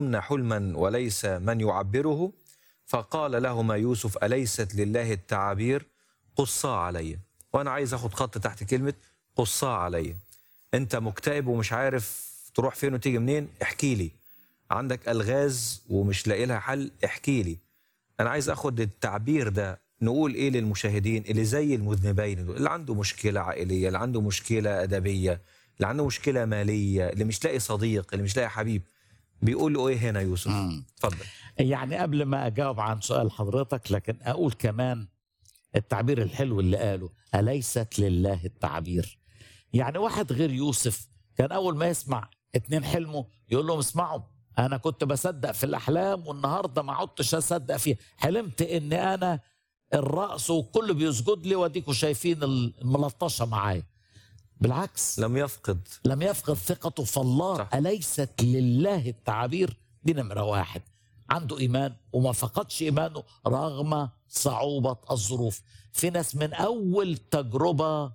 حلما وليس من يعبره فقال لهما يوسف أليست لله التعابير قصا علي وأنا عايز أخد خط تحت كلمة قصا علي أنت مكتئب ومش عارف تروح فين وتيجي منين احكي لي عندك ألغاز ومش لاقي لها حل احكي لي أنا عايز أخد التعبير ده نقول إيه للمشاهدين اللي زي المذنبين دول اللي عنده مشكلة عائلية اللي عنده مشكلة أدبية اللي عنده مشكلة مالية اللي مش لاقي صديق اللي مش لاقي حبيب بيقول له إيه هنا يوسف مم. اتفضل يعني قبل ما اجاوب عن سؤال حضرتك لكن اقول كمان التعبير الحلو اللي قاله اليست لله التعبير يعني واحد غير يوسف كان اول ما يسمع اتنين حلموا يقول لهم اسمعوا انا كنت بصدق في الاحلام والنهارده ما عدتش اصدق فيها حلمت ان انا الراس والكل بيسجد لي واديكوا شايفين الملطشه معايا بالعكس لم يفقد لم يفقد ثقته في الله صح. أليست لله التعابير دي نمرة واحد عنده إيمان وما فقدش إيمانه رغم صعوبة الظروف في ناس من أول تجربة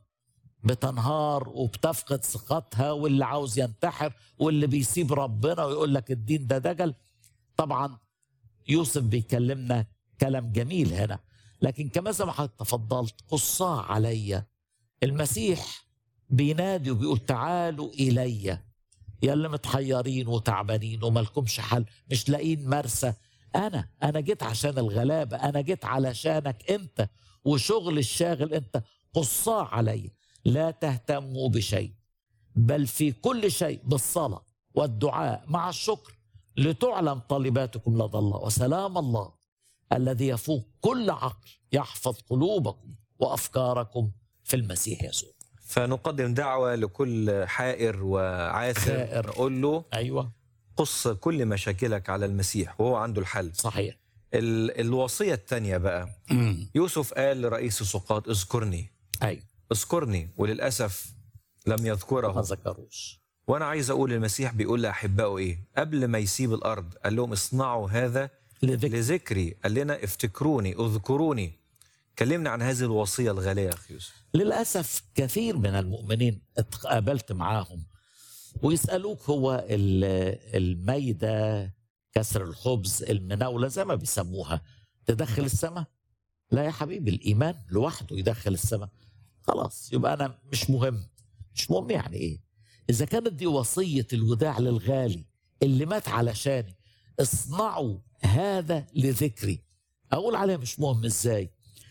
بتنهار وبتفقد ثقتها واللي عاوز ينتحر واللي بيسيب ربنا ويقول لك الدين ده دجل طبعا يوسف بيكلمنا كلام جميل هنا لكن كما زي ما حضرتك تفضلت قصاه عليا المسيح بينادي وبيقول تعالوا إلي يا اللي متحيرين وتعبانين ومالكمش حل مش لاقيين مرسى أنا أنا جيت عشان الغلابة أنا جيت علشانك أنت وشغل الشاغل أنت قصاه علي لا تهتموا بشيء بل في كل شيء بالصلاة والدعاء مع الشكر لتعلم طالباتكم لدى الله وسلام الله الذي يفوق كل عقل يحفظ قلوبكم وأفكاركم في المسيح يسوع فنقدم دعوة لكل حائر وعاثر حائر. نقول له أيوة قص كل مشاكلك على المسيح وهو عنده الحل صحيح ال الوصية الثانية بقى يوسف قال لرئيس السقاط اذكرني أيوة اذكرني وللأسف لم ما يذكره ذكروش وأنا عايز أقول المسيح بيقول لأحبائه إيه قبل ما يسيب الأرض قال لهم اصنعوا هذا لذكر لذكري قال لنا افتكروني اذكروني كلمنا عن هذه الوصية الغالية يا أخي يوسف للأسف كثير من المؤمنين اتقابلت معاهم ويسألوك هو ال- الميدة كسر الخبز المناولة زي ما بيسموها تدخل السماء لا يا حبيبي الإيمان لوحده يدخل السماء خلاص يبقى أنا مش مهم مش مهم يعني إيه إذا كانت دي وصية الوداع للغالي اللي مات علشاني اصنعوا هذا لذكري أقول عليه مش مهم إزاي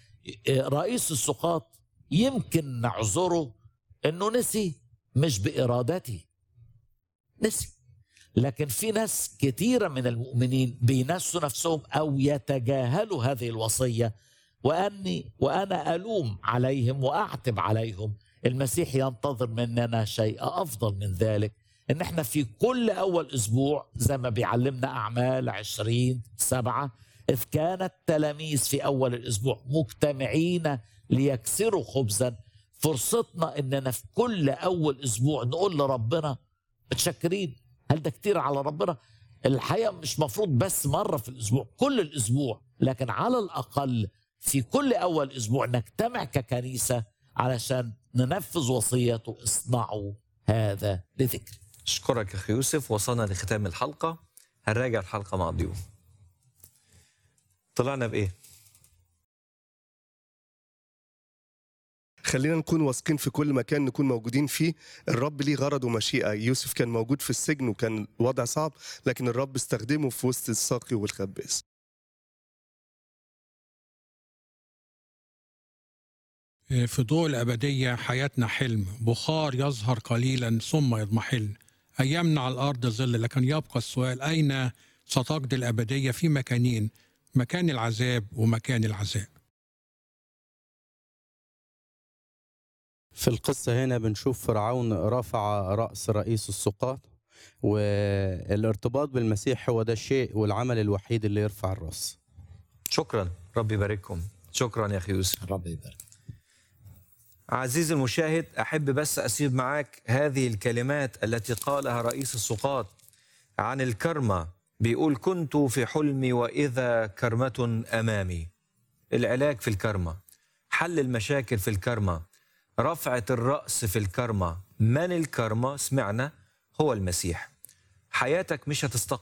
رئيس السقاط يمكن نعذره انه نسي مش بارادته نسي لكن في ناس كثيرة من المؤمنين بينسوا نفسهم أو يتجاهلوا هذه الوصية وأني وأنا ألوم عليهم وأعتب عليهم المسيح ينتظر مننا شيء أفضل من ذلك إن احنا في كل أول أسبوع زي ما بيعلمنا أعمال عشرين سبعة إذ كان التلاميذ في أول الأسبوع مجتمعين ليكسروا خبزا فرصتنا إننا في كل أول أسبوع نقول لربنا متشكرين هل ده كتير على ربنا الحقيقة مش مفروض بس مرة في الأسبوع كل الأسبوع لكن على الأقل في كل أول أسبوع نجتمع ككنيسة علشان ننفذ وصيته اصنعوا هذا لذكري أشكرك يا أخي يوسف وصلنا لختام الحلقة هنراجع الحلقة مع الضيوف طلعنا بإيه؟ خلينا نكون واثقين في كل مكان نكون موجودين فيه الرب ليه غرض ومشيئة يوسف كان موجود في السجن وكان الوضع صعب لكن الرب استخدمه في وسط الساقي والخباز في ضوء الأبدية حياتنا حلم بخار يظهر قليلا ثم يضمحل أيامنا على الأرض ظل لكن يبقى السؤال أين ستقضي الأبدية في مكانين مكان العذاب ومكان العذاب في القصة هنا بنشوف فرعون رفع رأس رئيس السقاط والارتباط بالمسيح هو ده الشيء والعمل الوحيد اللي يرفع الرأس شكرا ربي يبارككم شكرا يا أخي يوسف رب يبارك عزيزي المشاهد أحب بس أسيب معك هذه الكلمات التي قالها رئيس السقاط عن الكرمة بيقول كنت في حلمي وإذا كرمة أمامي العلاج في الكرمة حل المشاكل في الكرمة رفعة الرأس في الكرمة من الكرمة سمعنا هو المسيح حياتك مش هتستقيم